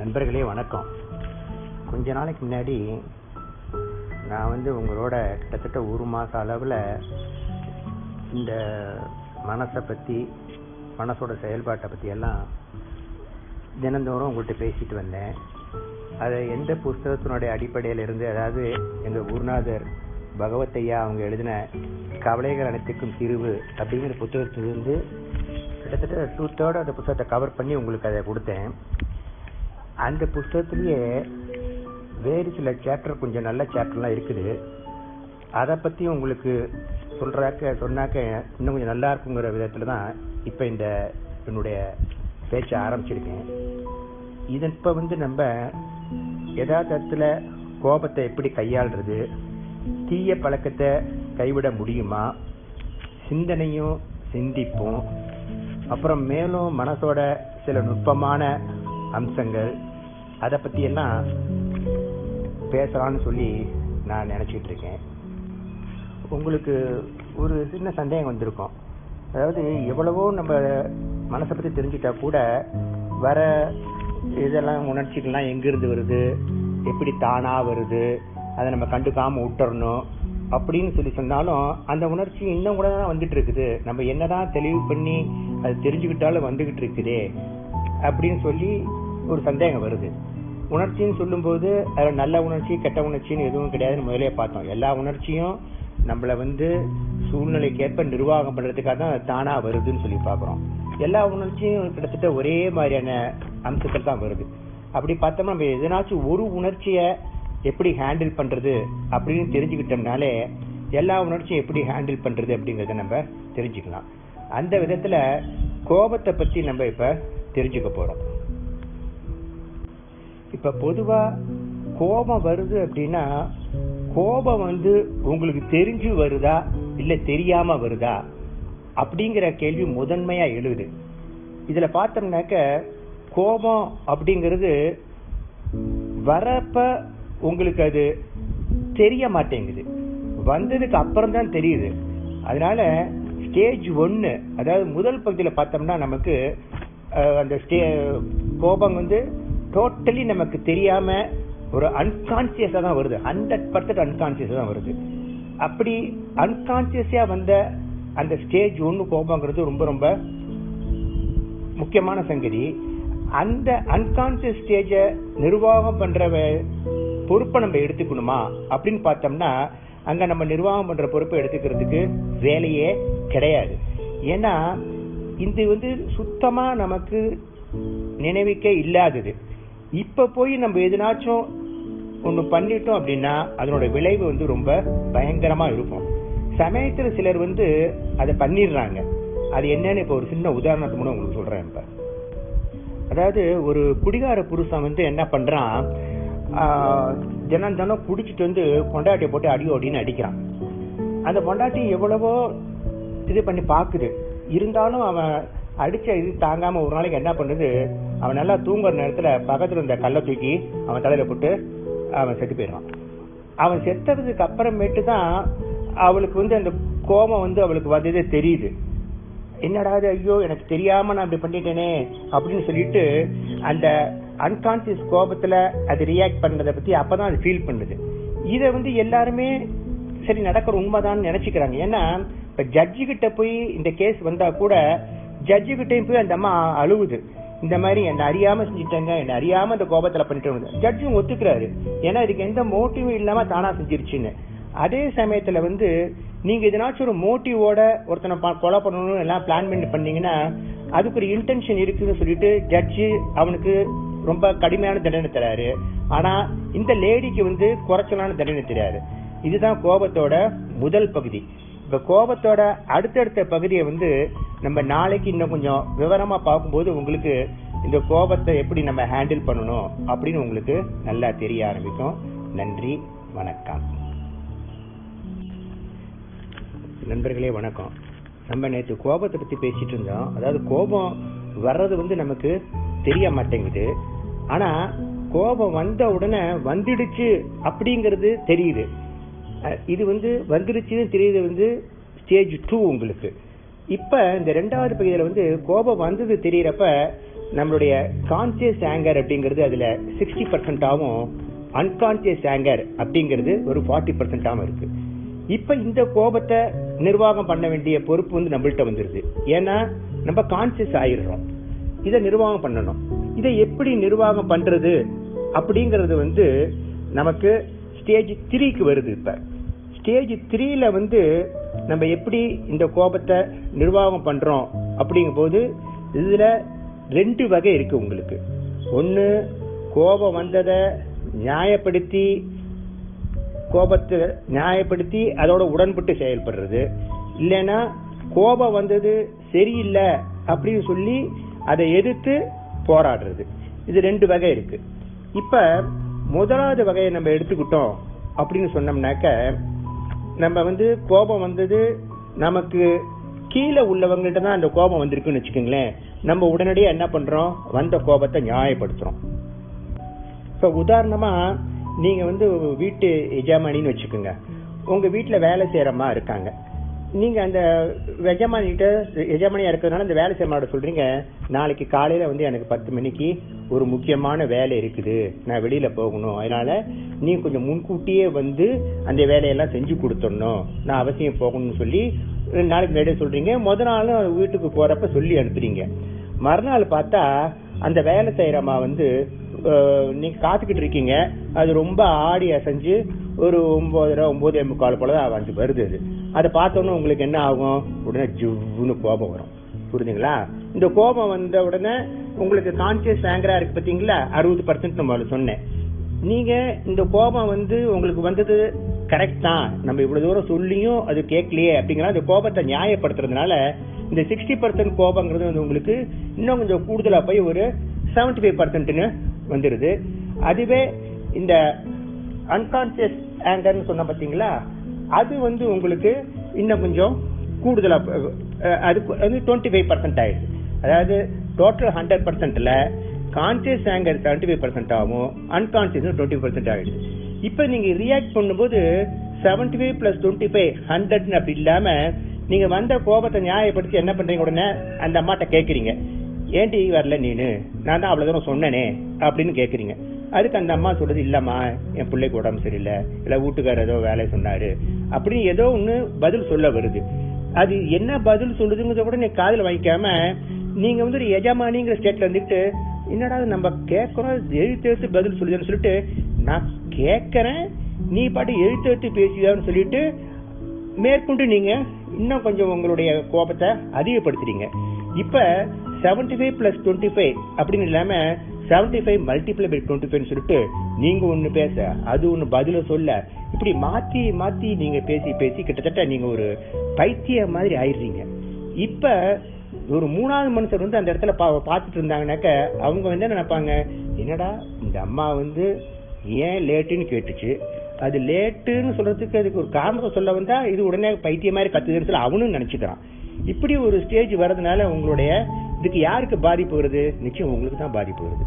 நண்பர்களே வணக்கம் கொஞ்ச நாளைக்கு முன்னாடி நான் வந்து உங்களோட கிட்டத்தட்ட ஒரு மாச அளவில் இந்த மனசை பற்றி மனசோட செயல்பாட்டை பற்றி எல்லாம் தினந்தோறும் உங்கள்கிட்ட பேசிட்டு வந்தேன் அதை எந்த புஸ்தகத்தினுடைய அடிப்படையில் இருந்து அதாவது எங்கள் குருநாதர் பகவத்தையா அவங்க எழுதின கவலைகள் அனைத்துக்கும் தீர்வு அப்படிங்கிற புத்தகத்திலிருந்து கிட்டத்தட்ட டூ தேர்ட் அந்த புத்தகத்தை கவர் பண்ணி உங்களுக்கு அதை கொடுத்தேன் அந்த புஸ்தகத்திலேயே வேறு சில சாப்டர் கொஞ்சம் நல்ல சாப்டர்லாம் இருக்குது அதை பற்றி உங்களுக்கு சொல்றாக்க சொன்னாக்க இன்னும் கொஞ்சம் நல்லா இருக்குங்கிற விதத்தில் தான் இப்போ இந்த என்னுடைய பேச்சை ஆரம்பிச்சிருக்கேன் இது இப்போ வந்து நம்ம யதார்த்தத்தில் கோபத்தை எப்படி கையாளுறது தீய பழக்கத்தை கைவிட முடியுமா சிந்தனையும் சிந்திப்பும் அப்புறம் மேலும் மனசோட சில நுட்பமான அம்சங்கள் அதை பத்தி எல்லாம் பேசலாம்னு சொல்லி நான் நினைச்சிட்டு இருக்கேன் உங்களுக்கு ஒரு சின்ன சந்தேகம் வந்திருக்கும் அதாவது எவ்வளவோ நம்ம மனசை பத்தி தெரிஞ்சுட்டா கூட வர இதெல்லாம் உணர்ச்சிகள்லாம் எங்கிருந்து வருது எப்படி தானா வருது அதை நம்ம கண்டுக்காம விட்டுறணும் அப்படின்னு சொல்லி சொன்னாலும் அந்த உணர்ச்சி இன்னும் கூட தான் வந்துட்டு இருக்குது நம்ம என்னதான் தெளிவு பண்ணி அது தெரிஞ்சுக்கிட்டாலும் வந்துகிட்டு இருக்குதே அப்படின்னு சொல்லி ஒரு சந்தேகம் வருது உணர்ச்சின்னு சொல்லும்போது அதில் நல்ல உணர்ச்சி கெட்ட உணர்ச்சின்னு எதுவும் கிடையாதுன்னு முதலே பார்த்தோம் எல்லா உணர்ச்சியும் நம்மளை வந்து சூழ்நிலைக்கேற்ப நிர்வாகம் பண்றதுக்காக தான் அது தானா வருதுன்னு சொல்லி பார்க்குறோம் எல்லா உணர்ச்சியும் கிட்டத்தட்ட ஒரே மாதிரியான அம்சத்தில் தான் வருது அப்படி பார்த்தோம்னா நம்ம எதனாச்சும் ஒரு உணர்ச்சியை எப்படி ஹேண்டில் பண்றது அப்படின்னு தெரிஞ்சுக்கிட்டோம்னாலே எல்லா உணர்ச்சியும் எப்படி ஹேண்டில் பண்றது அப்படிங்கறத நம்ம தெரிஞ்சுக்கலாம் அந்த விதத்துல கோபத்தை பத்தி நம்ம இப்ப தெரிஞ்சுக்க போறோம் இப்ப பொதுவா கோபம் வருது அப்படின்னா கோபம் வந்து உங்களுக்கு தெரிஞ்சு வருதா இல்ல தெரியாம வருதா அப்படிங்கிற கேள்வி முதன்மையா எழுது இதுல பார்த்தோம்னாக்க கோபம் அப்படிங்கிறது வரப்ப உங்களுக்கு அது தெரிய மாட்டேங்குது வந்ததுக்கு அப்புறம் தான் தெரியுது அதனால ஸ்டேஜ் ஒன்னு அதாவது முதல் பகுதியில் பார்த்தோம்னா நமக்கு அந்த ஸ்டே கோபம் வந்து டோட்டலி நமக்கு தெரியாம ஒரு அன்கான்சியஸா தான் வருது ஹண்ட்ரட் பர்சன்ட் அன்கான்சியஸா தான் வருது அப்படி அன்கான்சியஸா வந்த அந்த ஸ்டேஜ் ஒன்னு கோபங்கிறது ரொம்ப ரொம்ப முக்கியமான சங்கதி அந்த அன்கான்சியஸ் ஸ்டேஜ நிர்வாகம் பண்ற பொறுப்பை நம்ம எடுத்துக்கணுமா அப்படின்னு பார்த்தோம்னா அங்க நம்ம நிர்வாகம் பண்ற பொறுப்பை எடுத்துக்கிறதுக்கு வேலையே கிடையாது ஏன்னா இது வந்து சுத்தமா நமக்கு நினைவிக்க இல்லாதது இப்ப போய் நம்ம எதுனாச்சும் ஒண்ணு பண்ணிட்டோம் அப்படின்னா அதனோட விளைவு வந்து ரொம்ப பயங்கரமா இருக்கும் சமயத்துல சிலர் வந்து அதை பண்ணிடுறாங்க அது என்னன்னு இப்ப ஒரு சின்ன உதாரணத்து மூலம் உங்களுக்கு சொல்றேன் இப்ப அதாவது ஒரு குடிகார புருஷன் வந்து என்ன பண்றான் தினம் தினம் குடிச்சிட்டு வந்து பொண்டாட்டியை போட்டு அடி ஓடின்னு அடிக்கிறான் அந்த பொண்டாட்டி எவ்வளவோ இது பண்ணி பாக்குது இருந்தாலும் அவன் அடிச்ச இது தாங்காம ஒரு நாளைக்கு என்ன பண்ணுது அவன் நல்லா தூங்குற நேரத்துல பக்கத்துல இருந்த கல்லை தூக்கி அவன் தலையில போட்டு அவன் செத்து போயிடுவான் அவன் செத்ததுக்கு அப்புறமேட்டு தான் அவளுக்கு வந்து அந்த கோபம் வந்து அவளுக்கு வந்ததே தெரியுது என்னடா ஐயோ எனக்கு தெரியாம நான் இப்படி பண்ணிட்டேனே அப்படின்னு சொல்லிட்டு அந்த அன்கான்சியஸ் கோபத்துல அது ரியாக்ட் பண்றதை பத்தி அப்பதான் அது ஃபீல் பண்ணுது இத வந்து எல்லாருமே சரி நடக்கிற உண்மைதான் நினைச்சுக்கிறாங்க ஏன்னா இப்ப ஜட்ஜு கிட்ட போய் இந்த கேஸ் வந்தா கூட ஜட்ஜு கிட்டையும் போய் அந்த அம்மா அழுவுது இந்த மாதிரி என்ன அறியாம செஞ்சுட்டாங்க என்ன அறியாம இந்த கோபத்துல பண்ணிட்டு ஜட்ஜும் ஒத்துக்கிறாரு ஏன்னா இதுக்கு எந்த மோட்டிவும் இல்லாம தானா செஞ்சிருச்சுன்னு அதே சமயத்துல வந்து நீங்க எதனாச்சும் ஒரு மோட்டிவோட ஒருத்தனை கொலை பண்ணணும்னு எல்லாம் பிளான் பண்ணி பண்ணீங்கன்னா அதுக்கு ஒரு இன்டென்ஷன் இருக்குன்னு சொல்லிட்டு ஜட்ஜு அவனுக்கு ரொம்ப கடுமையான தண்டனை தராரு ஆனா இந்த லேடிக்கு வந்து குறைச்சலான தண்டனை தராரு இதுதான் கோபத்தோட முதல் பகுதி இப்ப கோபத்தோட அடுத்தடுத்த பகுதியை வந்து நம்ம நாளைக்கு இன்னும் கொஞ்சம் விவரமா பார்க்கும்போது உங்களுக்கு இந்த கோபத்தை எப்படி நம்ம ஹேண்டில் பண்ணணும் அப்படின்னு உங்களுக்கு நல்லா தெரிய ஆரம்பிக்கும் நன்றி வணக்கம் நண்பர்களே வணக்கம் நம்ம நேற்று கோபத்தை பத்தி பேசிட்டு இருந்தோம் அதாவது கோபம் வர்றது வந்து நமக்கு தெரிய மாட்டேங்குது ஆனா கோபம் வந்த உடனே வந்துடுச்சு அப்படிங்கிறது தெரியுது இது வந்து வந்துருச்சுன்னு தெரியுது வந்து ஸ்டேஜ் டூ உங்களுக்கு இப்ப இந்த ரெண்டாவது பகுதியில வந்து கோபம் வந்தது தெரியறப்ப நம்மளுடைய கான்சியஸ் ஆங்கர் அப்படிங்கிறது அதுல சிக்ஸ்டி பர்சன்டாவும் அன்கான்சியஸ் ஆங்கர் அப்படிங்கிறது ஒரு ஃபார்ட்டி பர்சன்டாவும் இருக்கு இப்ப இந்த கோபத்தை நிர்வாகம் பண்ண வேண்டிய பொறுப்பு வந்து நம்மள்ட்ட வந்துருது ஏன்னா நம்ம கான்சியஸ் ஆயிடுறோம் இதை நிர்வாகம் பண்ணணும் இதை எப்படி நிர்வாகம் பண்றது அப்படிங்கறது வந்து நமக்கு ஸ்டேஜ் த்ரீக்கு வருது இப்ப ஸ்டேஜ் த்ரீல வந்து நம்ம எப்படி இந்த கோபத்தை நிர்வாகம் பண்றோம் அப்படிங்கும் போது இதுல ரெண்டு வகை இருக்கு உங்களுக்கு ஒன்னு கோபம் வந்ததை நியாயப்படுத்தி கோபத்தை நியாயப்படுத்தி அதோட உடன்பட்டு செயல்படுறது இல்லைன்னா கோபம் வந்தது சரியில்லை அப்படின்னு சொல்லி அதை எதிர்த்து போராடுறது இது ரெண்டு வகை இருக்கு இப்ப முதலாவது வகையை நம்ம எடுத்துக்கிட்டோம் அப்படின்னு சொன்னோம்னாக்க நம்ம வந்து கோபம் வந்தது நமக்கு கீழே உள்ளவங்கள்ட்ட தான் அந்த கோபம் வந்திருக்குன்னு வச்சுக்கோங்களேன் நம்ம உடனடியாக என்ன பண்றோம் வந்த கோபத்தை நியாயப்படுத்துறோம் இப்ப உதாரணமா நீங்க வந்து வீட்டு எஜமானின்னு வச்சுக்கோங்க உங்க வீட்டுல வேலை செய்யறமா இருக்காங்க நீங்க அந்த எஜமானிகிட்ட எஜமானியா இருக்கிறதுனால இந்த வேலை செய்யறமாட சொல்றீங்க நாளைக்கு காலையில வந்து எனக்கு பத்து மணிக்கு ஒரு முக்கியமான வேலை இருக்குது நான் வெளியில போகணும் அதனால நீ கொஞ்சம் முன்கூட்டியே வந்து அந்த வேலையெல்லாம் செஞ்சு கொடுத்துடணும் நான் அவசியம் போகணும்னு சொல்லி ரெண்டு நாளைக்கு முன்னாடியே சொல்றீங்க முத நாளும் வீட்டுக்கு போறப்ப சொல்லி அனுப்புறீங்க மறுநாள் பார்த்தா அந்த வேலை செய்யறமா வந்து அஹ், நீங்க காத்துக்கிட்டு இருக்கீங்க அது ரொம்ப ஆடி அசைஞ்சு ஒரு ஒன்பதரை ஒன்பதே முக்கால் போலதான் வந்து வருது அது அதை பார்த்தோன்னே உங்களுக்கு என்ன ஆகும் உடனே ஜிவ்னு கோபம் வரும் புரிஞ்சுங்களா இந்த கோபம் வந்த உடனே உங்களுக்கு கான்சியஸ் ஆங்கரா இருக்கு பாத்தீங்களா அறுபது பர்சன்ட் நம்ம சொன்னேன் நீங்க இந்த கோபம் வந்து உங்களுக்கு வந்தது கரெக்ட் தான் நம்ம இவ்வளவு தூரம் சொல்லியும் அது கேட்கலையே அப்படிங்கிற அந்த கோபத்தை நியாயப்படுத்துறதுனால இந்த சிக்ஸ்டி பர்சன்ட் கோபங்கிறது வந்து உங்களுக்கு இன்னும் கொஞ்சம் கூடுதலா போய் ஒரு செவன்டி ஃபைவ் பர்சன்ட்னு வந்துருது அதுவே இந்த அன்கான்சியஸ் ஆங்கர்னு சொன்ன பாத்தீங்களா அது வந்து உங்களுக்கு இன்னும் கொஞ்சம் கூடுதலா அஹ், அது வந்து டுவெண்ட்டி ஃபைவ் பர்சன்ட் ஆயிடுது அதாவது டோட்டல் ஹண்ட்ரட் பர்சன்ட்ல conscious anchor seventy five percent ஆகும் அன்கான்சியஸ் டுவெண்ட்டி பர்சன்ட் ஆயிடுது இப்போ நீங்க ரியாக்ட் பண்ணும்போது seventy five plus twenty five ஹண்ட்ரட்னு அப்படி இல்லாம நீங்க வந்த கோபத்தை நியாயப்படுத்தி என்ன பண்றீங்க உடனே அந்த அம்மாட்ட கேக்குறீங்க ஏன்டி வரல நீனு நான் தான் அவ்வளவு தூரம் சொன்னனே அப்படின்னு கேக்குறீங்க அதுக்கு அந்த அம்மா சொல்றது இல்லம்மா என் பிள்ளைக்கு உடம்பு சரியில்லை இல்ல வீட்டுக்காரர் ஏதோ வேலை சொன்னாரு அப்படின்னு ஏதோ ஒண்ணு பதில் சொல்ல வருது அது என்ன பதில் சொல்லுதுங்கிறத கூட நீ காதுல வாங்கிக்காம நீங்க வந்து ஒரு எஜமானிங்கிற ஸ்டேட்ல இருந்துட்டு என்னடா இது நம்ம கேட்கறோம் எழுத்து எழுத்து பதில் சொல்லுதுன்னு சொல்லிட்டு நான் கேட்கறேன் நீ பாட்டு எழுத்து எழுத்து பேசுதான்னு சொல்லிட்டு மேற்கொண்டு நீங்க இன்னும் கொஞ்சம் உங்களுடைய கோபத்தை அதிகப்படுத்துறீங்க இப்ப 75 ஃபைவ் பிளஸ் டுவெண்ட்டி ஃபைவ் அப்படின்னு இல்லாம 75 five multiply by twenty five சொல்லிட்டு நீங்க ஒண்ணு பேச அது ஒண்ணு பதில சொல்ல இப்படி மாத்தி மாத்தி நீங்க பேசி பேசி கிட்டத்தட்ட நீங்க ஒரு பைத்திய மாதிரி ஆயிடுறீங்க இப்ப ஒரு மூணாவது மனுஷர் வந்து அந்த இடத்துல பா பார்த்துட்டு இருந்தாங்கனாக்க அவங்க வந்து என்ன நினைப்பாங்க என்னடா இந்த அம்மா வந்து ஏன் லேட்டுன்னு கேட்டுச்சு அது லேட்டுன்னு சொல்றதுக்கு அதுக்கு ஒரு காரணத்தை சொல்ல வந்தா இது உடனே பைத்திய மாதிரி கத்துதுன்னு சொல்லி அவனும் நினைச்சுக்கிறான் இப்படி ஒரு ஸ்டேஜ் வர்றதுனால உங்களுடைய இதுக்கு யாருக்கு பாதிப்பு வருது நிச்சயம் உங்களுக்கு தான் பாதிப்பு வருது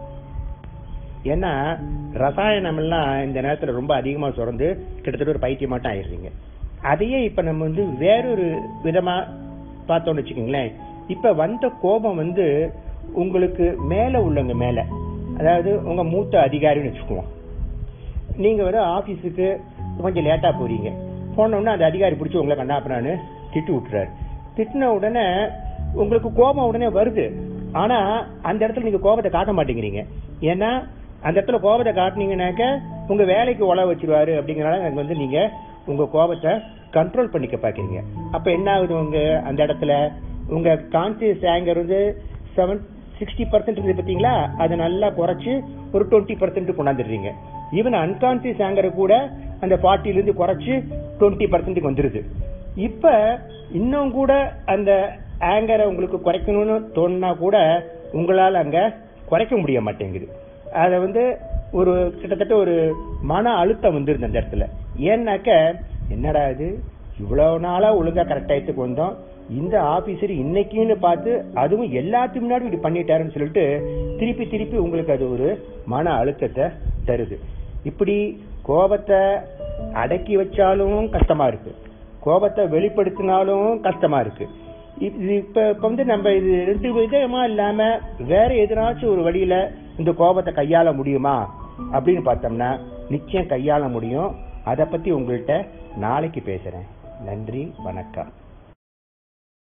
ஏன்னா ரசாயனம் எல்லாம் இந்த நேரத்துல ரொம்ப அதிகமா சுரந்து கிட்டத்தட்ட ஒரு பைத்தியமாட்டம் ஆயிடுறீங்க அதையே இப்ப நம்ம வந்து வேறொரு விதமா பார்த்தோம்னு வச்சுக்கோங்களேன் இப்ப வந்த கோபம் வந்து உங்களுக்கு மேல உள்ளவங்க மேல அதாவது உங்க மூத்த அதிகாரின்னு வச்சுக்குவோம் நீங்க வந்து ஆபீஸுக்கு கொஞ்சம் லேட்டா போறீங்க போன உடனே அந்த அதிகாரி பிடிச்சி உங்களை கண்ணாப்பனான்னு திட்டு விட்டுறாரு திட்டின உடனே உங்களுக்கு கோபம் உடனே வருது ஆனா அந்த இடத்துல நீங்க கோபத்தை காட்ட மாட்டேங்கிறீங்க ஏன்னா அந்த இடத்துல கோபத்தை காட்டுனீங்கன்னாக்க உங்க வேலைக்கு உழ வச்சிருவாரு அப்படிங்கறனால அங்க வந்து நீங்க உங்க கோபத்தை கண்ட்ரோல் பண்ணிக்க பாக்குறீங்க அப்ப என்ன ஆகுது உங்க அந்த இடத்துல உங்க கான்சியஸ் ஆங்கர் வந்து செவன் சிக்ஸ்டி பர்சன்ட் இருக்குது பாத்தீங்களா அதை நல்லா குறைச்சு ஒரு டுவெண்ட்டி பர்சன்ட் கொண்டாந்துடுறீங்க ஈவன் அன்கான்சியஸ் ஆங்கரை கூட அந்த ஃபார்ட்டில இருந்து குறைச்சு டுவெண்ட்டி பர்சன்ட்டுக்கு வந்துருது இப்ப இன்னும் கூட அந்த ஆங்கரை உங்களுக்கு குறைக்கணும்னு தோணுனா கூட உங்களால அங்க குறைக்க முடிய மாட்டேங்குது அத வந்து ஒரு கிட்டத்தட்ட ஒரு மன அழுத்தம் வந்துருது அந்த இடத்துல ஏன்னாக்க என்னடா இது இவ்வளவு நாளா ஒழுங்கா கரெக்ட் ஆயிட்டுக்கு வந்தோம் இந்த ஆபீசர் இன்னைக்குன்னு பார்த்து அதுவும் எல்லாத்துக்கு முன்னாடி இப்படி பண்ணிட்டாருன்னு சொல்லிட்டு திருப்பி திருப்பி உங்களுக்கு அது ஒரு மன அழுத்தத்தை தருது இப்படி கோபத்தை அடக்கி வச்சாலும் கஷ்டமா இருக்கு கோபத்தை வெளிப்படுத்தினாலும் கஷ்டமா இருக்கு இது இப்ப இப்ப வந்து நம்ம இது ரெண்டு விதமா இல்லாம வேற எதனாச்சும் ஒரு வழியில இந்த கோபத்தை கையாள முடியுமா அப்படின்னு பார்த்தோம்னா நிச்சயம் கையாள முடியும் அதை பத்தி உங்கள்கிட்ட நாளைக்கு பேசுறேன் நன்றி வணக்கம்